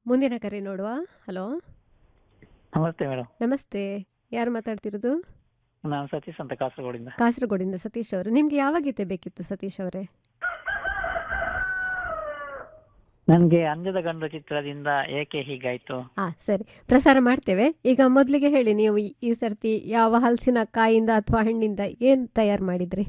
ಮುಂದಿನ ಕರೆ ನೋಡುವ ಹಲೋ ನಮಸ್ತೆ ಮೇಡಮ್ ನಮಸ್ತೆ ಯಾರು ಮಾತಾಡ್ತಿರೋದು ನಾನು ಸತೀಶ್ ಅಂತ ಕಾಸರಗೋಡಿಂದ ಕಾಸರಗೋಡಿಂದ ಸತೀಶ್ ಅವರು ನಿಮಗೆ ಯಾವ ಗೀತೆ ಬೇಕಿತ್ತು ಸತೀಶ್ ಅವರೇ ನನಗೆ ಅಂಜದ ಗಂಡು ಚಿತ್ರದಿಂದ ಏಕೆ ಹೀಗಾಯ್ತು ಹಾಂ ಸರಿ ಪ್ರಸಾರ ಮಾಡ್ತೇವೆ ಈಗ ಮೊದಲಿಗೆ ಹೇಳಿ ನೀವು ಈ- ಈ ಸರ್ತಿ ಯಾವ ಹಲಸಿನ ಕಾಯಿಂದ ಅಥವಾ ಹಣ್ಣಿಂದ ಏನು ತಯಾರು ಮಾಡಿದ್ರಿ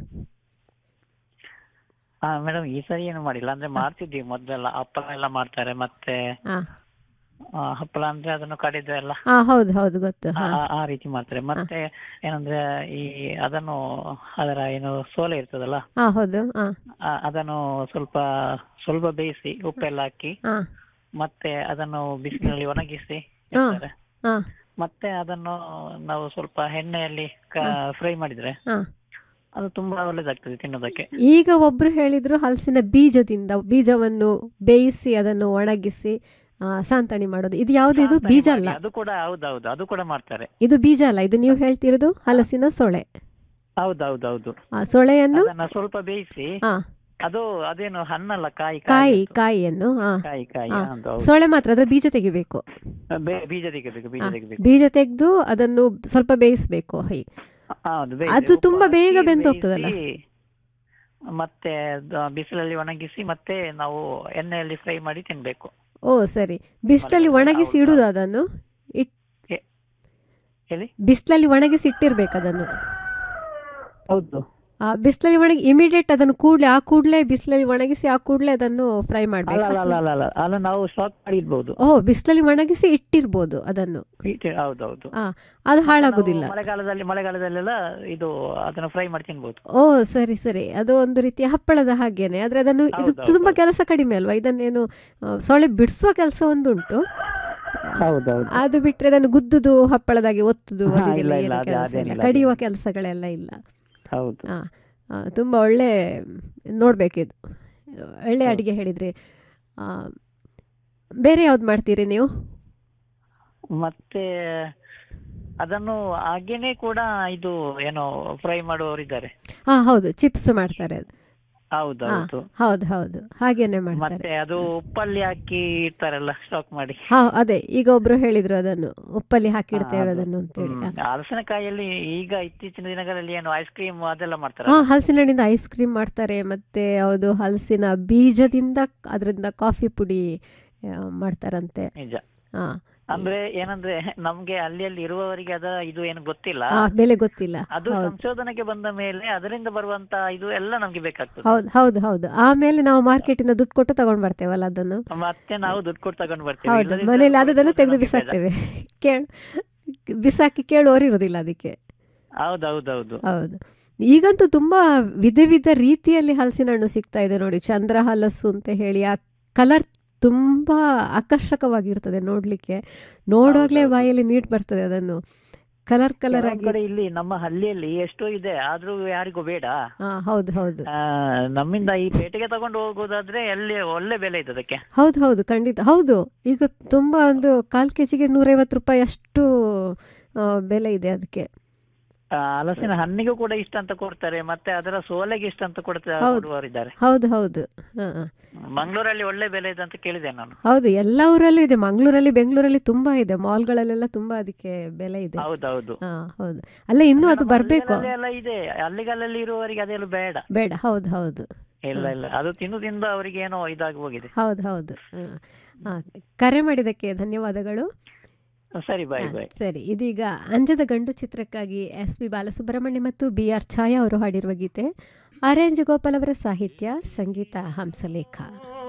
ಹಾ ಮೇಡಮ್ ಈ ಸರಿ ಏನು ಮಾಡಿಲ್ಲ ಅಂದ್ರೆ ಮಾಡ್ತಿದ್ವಿ ಮೊದಲೆಲ್ಲ ಹಪ್ಪಳ ಎಲ್ಲ ಮಾಡ್ತಾರೆ ಮತ್ತೆ ಹಾಂ ಆ, ಹಪ್ಪಳ ಅಂದ್ರೆ ಅದನ್ನು ಕಡಿದು ಎಲ್ಲ ಹಾಂ ಹೌದು ಹೌದು ಗೊತ್ತು ಆ- ಹಾಂ ಆ- ಆ ರೀತಿ ಮಾಡ್ತಾರೆ ಮತ್ತೆ ಏನಂದ್ರೆ ಈ ಅದನ್ನು ಅದರ ಏನು ಸೋಲೆ ಇರ್ತದಲ್ಲ ಹಾಂ ಹೌದು ಹಾಂ ಆ- ಅದನ್ನು ಸ್ವಲ್ಪ ಸ್ವಲ್ಪ ಬೇಯಿಸಿ ಉಪ್ಪೆಲ್ಲ ಹಾಕಿ ಹಾಂ ಮತ್ತೆ ಅದನ್ನು ಬಿಸಿಲಿನಲ್ಲಿ ಒಣಗಿಸಿ ಹಾ. ಇಡ್ತಾರೆ. ಹಾಂ ಮತ್ತೆ ಅದನ್ನು ನಾವು ಸ್ವಲ್ಪ ಎಣ್ಣೆಯಲ್ಲಿ ಫ್ರೈ ಮಾಡಿದ್ರೆ ಹಾಂ ಅದು ತುಂಬಾ ಒಳ್ಳೇದಾಗ್ತದೆ ತಿನ್ನೋದಕ್ಕೆ ಈಗ ಒಬ್ರು ಹೇಳಿದ್ರು ಹಲಸಿನ ಬೀಜದಿಂದ ಬೀಜವನ್ನು ಬೇಯಿಸಿ ಅದನ್ನು ಒಣಗಿಸಿ ಆ, ಸಾಂತಣಿ ಮಾಡೋದು ಇದು ಯಾವುದು ಇದು ಸಾಂತ್ವನ ಬೀಜ ಮಾಡಿ, ಅಲ್ಲ ಅದು ಕೂಡ ಹೌದೌದು ಅದು ಕೂಡ ಮಾಡ್ತಾರೆ ಇದು ಬೀಜ ಅಲ್ಲ ಇದು ನೀವು ಹೇಳ್ತಿರೋದು ಹಲಸಿನ ಸೊಳೆ ಹೌದೌದೌದು ಆ ಸೊಳೆಯನ್ನು ಅದನ್ನ ಸ್ವಲ್ಪ ಬೇಯಿಸಿ ಹಾ ಅದು ಅದೇನು ಹಣ್ಣಲ್ಲ ಕಾಯಿ ಕಾಯಿ ಅದು. ಕಾಯಿಯನ್ನು ಹಾ ಕಾಯಿ ಕಾಯಿ ಹಾ. ಹೌದು, ಹೌದು. ಸೊಳೆ ಮಾತ್ರ ಅದರ ಬೀಜ ತೆಗಿಬೇಕು ಬೇ- ಬೀಜ ತೆಗಿಬೇಕು ಬೀಜ ಹಾ. ತೆಗಿಬೇಕು ಬೀಜ ತೆಗೆದು ಅದನ್ನು ಸ್ವಲ್ಪ ಬೇಯಿಸ್ಬೇಕು ಹೀಗೆ ಹೌದು ಬೇಯಿಸಿ, ಅದು ಉಪ್ಪು ತುಂಬಾ ಬೇಗ ಹಾಕಿ ಬೆಂದು ಹೋಗ್ತದಲ್ಲ? ಬೇಯಿಸಿ, ಮತ್ತೆ ದ- ಬಿಸಿಲಲ್ಲಿ ಒಣಗಿಸಿ ಮತ್ತೆ ನಾವು ಎಣ್ಣೆಯಲ್ಲಿ ಫ್ರೈ ಮಾಡಿ ತಿನ್ಬೇಕು ಓ ಸರಿ ಬಿಸಿಲಲ್ಲಿ ಹೌದು, ಒಣಗಿಸಿ ಹೌದು. ಇಡುದು ಅದನ್ನು ಇಟ್ ಹೇಳಿ ಬಿಸಿಲಲ್ಲಿ ಒಣಗಿಸಿ ಇಟ್ಟಿರ್ಬೇಕು ಅದನ್ನು ಹೌದು ಆ ಬಿಸಿಲಲ್ಲಿ ಒಣಗಿ ಇಮಿಡಿಯೇಟ್ ಅದನ್ನು ಕೂಡಲೇ ಆ ಕೂಡಲೇ ಬಿಸಿಲಲ್ಲಿ ಒಣಗಿಸಿ ಆ ಕೂಡಲೇ ಅದನ್ನು ಫ್ರೈ ಅಲ್ಲ ಮಾಡಬೇಕು ಅಲ್ಲ ಅಲ್ಲ ಅಲ್ಲ ಅಲ್ಲ ಅಲ್ಲ ನಾವು ಸ್ಟಾಕ್ ಮಾಡಿ ಇಡ್ಬೋದು ಓ ಬಿಸಿಲಲ್ಲಿ ಒಣಗಿಸಿ ಇಟ್ಟಿರ್ಬೋದು ಅದನ್ನು ಇಟ್ಟು- ಹೌದೌದು ಆ ಅದು ಹಾಳಾಗುದಿಲ್ಲ ನಾವು ಮಳೆಗಾಲದಲ್ಲಿ ಮಳೆಗಾಲದಲ್ಲೆಲ್ಲ ಇದು ಅದನ್ನ ಫ್ರೈ ಮಾಡಿ ತಿನ್ಬೋದು ಓ ಸರಿ ಸರಿ ಅದು ಒಂದು ರೀತಿಯ ಹಪ್ಪಳದ ಹಾಗೇನೆ ಆದ್ರೆ ಅದನ್ನು ಇದು ಹೌದು, ಹೌದು, ತುಂಬಾ ಹೌದು. ಕೆಲಸ ಕಡಿಮೆ ಅಲ್ವಾ ಇದನ್ನೇನು ಆ, ಸೊಳ್ಳೆ ಬಿಡಿಸುವ ಕೆಲಸ ಒಂದುಂಟು ಹೌದೌದು ಅದು ಬಿಟ್ರೆ ಅದನ್ನು ಗುದ್ದುದು ಹಪ್ಪಳದಾಗಿ ಒತ್ತುದು ಹಾ, ಅದಿದೆಲ್ಲ ಇಲ್ಲ, ಏನು ಇಲ್ಲ, ಅದು- ಕೆಲಸ ಇಲ್ಲ ಅದೇನಿಲ್ಲ, ಕಡಿಯುವ ಅದೇನಿಲ್ಲ. ಕೆಲಸಗಳೆಲ್ಲ ಇಲ್ಲ ಹೌದು ಆ, ಆ, ತುಂಬಾ ಒಳ್ಳೆ ನೋಡ್ಬೇಕಿದು ಒಳ್ಳೆ ಹೌದು. ಅಡಿಗೆ ಹೇಳಿದ್ರಿ ಆ, ಬೇರೆ ಯಾವ್ದು ಮಾಡ್ತೀರಿ ನೀವು ಮತ್ತೆ ಅದನ್ನು ಹಾಗೇನೆ ಕೂಡ ಇದು ಏನೋ ಫ್ರೈ ಮಾಡುವವರಿದ್ದಾರೆ ಹಾ ಹೌದು ಚಿಪ್ಸ್ ಮಾಡ್ತಾರೆ ಅದು ಹೌದೌದು ಹೌದು ಹೌದು ಹಾಗೇನೆ ಮಾಡ್ತಾರೆ ಮತ್ತೆ ಅದು ಉಪ್ಪಲ್ಲಿ ಹಾಕಿ ಇಡ್ತಾರಲ್ಲ ಸ್ಟಾಕ್ ಮಾಡಿ ಹಾ ಅದೇ ಈಗ ಒಬ್ರು ಹೇಳಿದ್ರು ಅದನ್ನು ಉಪ್ಪಲ್ಲಿ ಹಾಕಿಡ್ತೇವೆ ಹಾ, ಅದು. ಅದನ್ನು ಅಂತೇಳಿ ಹ್ಮ್. ಹಲಸಿನಕಾಯಿಯಲ್ಲಿ ಈಗ ಇತ್ತೀಚಿನ ದಿನಗಳಲ್ಲಿ ಏನು ಐಸ್ ಕ್ರೀಮ್ ಅದೆಲ್ಲ ಮಾಡ್ತಾರೆ ಹಾ ಹಲಸಿನ ಹಣ್ಣಿಂದ ಐಸ್ ಕ್ರೀಮ್ ಮಾಡ್ತಾರೆ ಮತ್ತೆ ಯಾವುದು ಹಲಸಿನ ಬೀಜದಿಂದ ಅದರಿಂದ ಕಾಫಿ ಪುಡಿ ಆ, ಮಾಡ್ತಾರಂತೆ ನಿಜ ಹಾ ಅಂದ್ರೆ ಏನಂದ್ರೆ ನಮ್ಗೆ ಅಲ್ಲಿ ಅಲ್ಲಿ ಇರುವವರಿಗೆ ಅದರ ಇದು ಏನು ಗೊತ್ತಿಲ್ಲ ಆ, ಬೆಲೆ ಗೊತ್ತಿಲ್ಲ ಅದು ಹೌದು ಸಂಶೋಧನೆಗೆ ಬಂದ ಮೇಲೆ ಅದರಿಂದ ಬರುವಂತ ಇದು ಎಲ್ಲ ನಮ್ಗೆ ಬೇಕಾಗ್ತದೆ ಹೌದು ಹೌದು ಹೌದು ಆಮೇಲೆ ನಾವು ಮಾರ್ಕೆಟಿಂದ ದುಡ್ಡು ಕೊಟ್ಟು ತಗೊಂಡ್ ಬರ್ತೇವಲ್ಲ ಅದನ್ನು ಮತ್ತೆ ನಾವು ದುಡ್ಡು ಕೊಟ್ಟು ತಗೊಂಡು ಬರ್ತೇವೆ ಹೌದು ಇಲ್ಲದಿದ್ರೆ ಮನೇಲಿ ಅದು ಅದನ್ನು ತೆಗೆದು ನಮ್ಗೆ ಬೇಡ. ಬಿಸಾಕ್ತೇವೆ ಕೇಳ್ ಬಿಸಾಕಿ ಕೇಳುವವರು ಇರೋದಿಲ್ಲ ಅದಕ್ಕೆ ಹೌದೌದೌದು ಹೌದು ಈಗಂತೂ ತುಂಬಾ ವಿಧ ವಿಧ ರೀತಿಯಲ್ಲಿ ಹಲಸಿನ ಹಣ್ಣು ಸಿಗ್ತಾ ಇದೆ ನೋಡಿ ಚಂದ್ರ ಹಲಸು ಅಂತ ಹೇಳಿ ಆ ಕಲರ್ ತುಂಬಾ ಆಕರ್ಷಕವಾಗಿರ್ತದೆ ನೋಡ್ಲಿಕ್ಕೆ ನೋಡುವಾಗ್ಲೇ ಹೌದೌದು. ಬಾಯಲ್ಲಿ ನೀಟ್ ಬರ್ತದೆ ಅದನ್ನು ಕಲರ್ ಕಲರ್ ಕೆಲವೊಂದ್ ಆಗಿ ಕಡೆ ಇಲ್ಲಿ ನಮ್ಮ ಹಳ್ಳಿಯಲ್ಲಿ ಎಷ್ಟೋ ಇದೆ ಆದ್ರೂ ಯಾರಿಗೂ ಬೇಡ ಹಾ ಹೌದು ಹೌದು ಆ, ನಮ್ಮಿಂದ ಈ ಪೇಟೆಗೆ ತಗೊಂಡು ಹೋಗೋದಾದ್ರೆ ಎಲ್ಲಿ ಒಳ್ಳೆ ಬೆಲೆ ಇದೆ ಅದಕ್ಕೆ ಹೌದು ಹೌದು ಖಂಡಿತ ಹೌದು ಈಗ ತುಂಬಾ ಒಂದು ಕಾಲ್ ಕೆಜಿಗೆ ನೂರೈವತ್ತು ರೂಪಾಯಿ ಅಷ್ಟು ಆ, ಬೆಲೆ ಇದೆ ಅದಕ್ಕೆ ಆ, ಹಲಸಿನ ಹಣ್ಣಿಗೂ ಕೂಡ ಇಷ್ಟ ಅಂತ ಕೊಡ್ತಾರೆ ಮತ್ತೆ ಅದರ ಸೋಲೆಗೆ ಇಷ್ಟ ಅಂತ ಕೊಡ್ತಾ ಹೌದು. ಕೊಡುವವರಿದ್ದಾರೆ ಹೌದು ಹೌದು ಹಾ ಹಾ. ಮಂಗಳೂರಲ್ಲಿ ಒಳ್ಳೆ ಬೆಲೆ ಇದೆ ಅಂತ ಕೇಳಿದೆ ನಾನು ಹೌದು ಎಲ್ಲ ಊರಲ್ಲೂ ಇದೆ ಮಂಗಳೂರಲ್ಲಿ ಬೆಂಗಳೂರಲ್ಲಿ ತುಂಬಾ ಇದೆ ಮಾಲ್ಗಳಲ್ಲೆಲ್ಲ ತುಂಬಾ ಅದಕ್ಕೆ ಬೆಲೆ ಇದೆ ಹೌದೌದು ಹಾ ಹೌದು ಅಲ್ಲ ಇನ್ನೂ ಅದು ನಮ್ಮ ಬರ್ಬೇಕು ಹಳ್ಳಿಗಳಲ್ಲಿ ಎಲ್ಲ ಇದೆ ಹಳ್ಳಿಗಳಲ್ಲಿ ಇರುವವರಿಗೆ ಅದೆಲ್ಲ ಬೇಡ ಬೇಡ ಹೌದು ಹೌದು ಇಲ್ಲ ಇಲ್ಲ ಅದು ತಿಂದು ತಿಂದು ಅವರಿಗೆ ಏನೋ ಇದಾಗಿ ಹೋಗಿದೆ ಹೌದು ಹೌದು ಹ್ಮ್. ಹಾ, ಕರೆ ಮಾಡಿದ್ದಕ್ಕೆ ಧನ್ಯವಾದಗಳು ಸರಿ ಬಾಯ್ ಹಾ, ಬಾಯ್ ಸರಿ ಇದೀಗ ಅಂಜದ ಗಂಡು ಚಿತ್ರಕ್ಕಾಗಿ ಎಸ್ ಪಿ ಬಾಲಸುಬ್ರಹ್ಮಣ್ಯ ಮತ್ತು ಬಿ ಆರ್ ಛಾಯಾ ಅವರು ಹಾಡಿರುವ ಗೀತೆ ಆರ್ ಎನ್ ಜಗೋಪಾಲ್ ಅವರ ಸಾಹಿತ್ಯ ಸಂಗೀತ ಹಂಸಲೇಖ